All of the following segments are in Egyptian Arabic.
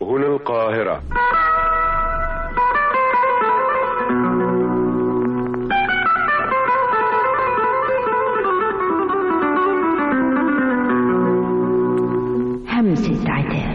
هنا القاهرة همسة عتاب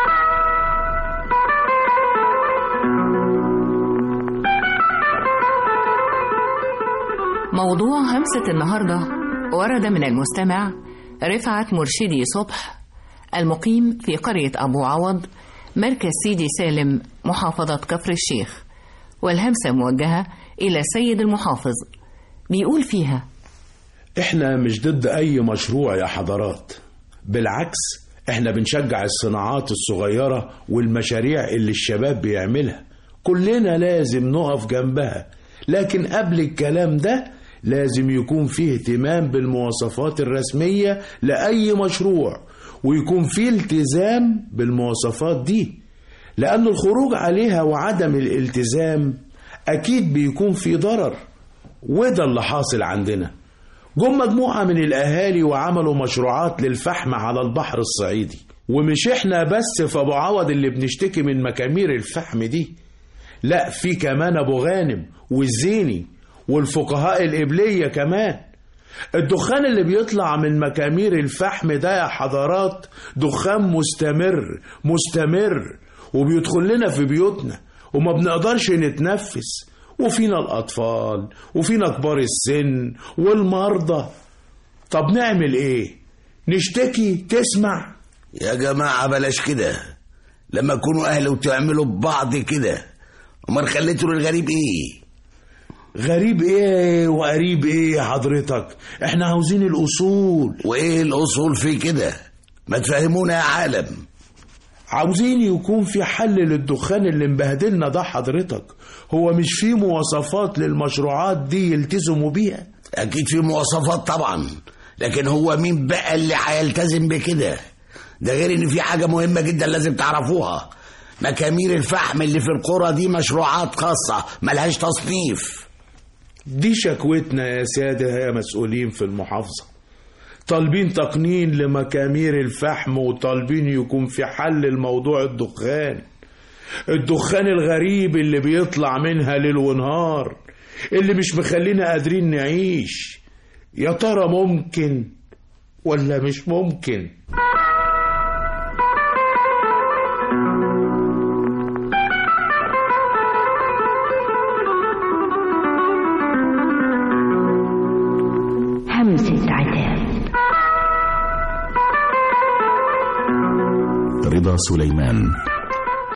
موضوع همسة النهاردة ورد من المستمع رفعت مرشدي صبح المقيم في قرية أبو عوض مركز سيدي سالم محافظة كفر الشيخ والهمسة موجهة إلى السيد المحافظ بيقول فيها احنا مش ضد اي مشروع يا حضرات بالعكس احنا بنشجع الصناعات الصغيرة والمشاريع اللي الشباب بيعملها كلنا لازم نقف جنبها لكن قبل الكلام ده لازم يكون فيه اهتمام بالمواصفات الرسمية لأي مشروع ويكون فيه التزام بالمواصفات دي لأن الخروج عليها وعدم الالتزام أكيد بيكون في ضرر وده اللي حاصل عندنا جم مجموعة من الأهالي وعملوا مشروعات للفحم على البحر الصعيدي ومش احنا بس في أبو عوض اللي بنشتكي من مكامير الفحم دي لا في كمان أبو غانم والزيني والفقهاء الإبلية كمان الدخان اللي بيطلع من مكامير الفحم ده يا حضرات دخان مستمر مستمر وبيدخل لنا في بيوتنا وما بنقدرش نتنفس وفينا الأطفال وفينا كبار السن والمرضى طب نعمل ايه نشتكي تسمع يا جماعة بلاش كده لما تكونوا أهل وتعملوا ببعض كده أمال خليتوا للغريب إيه؟ غريب ايه وقريب ايه يا حضرتك احنا عاوزين الاصول وإيه الأصول في كده؟ ما تفهمونا يا عالم عاوزين يكون في حل للدخان اللي مبهدلنا ده حضرتك هو مش في مواصفات للمشروعات دي يلتزموا بيها أكيد في مواصفات طبعا لكن هو مين بقى اللي هيلتزم بكده؟ ده غير إن في حاجة مهمة جدا لازم تعرفوها مكامير الفحم اللي في القرى دي مشروعات خاصة ملهاش تصنيف دي شكوتنا يا سادة يا مسؤولين في المحافظة طالبين تقنين لمكامير الفحم وطالبين يكون في حل الموضوع الدخان الدخان الغريب اللي بيطلع منها ليل ونهار اللي مش مخلينا قادرين نعيش يا ترى ممكن ولا مش ممكن همسة عتاب رضا سليمان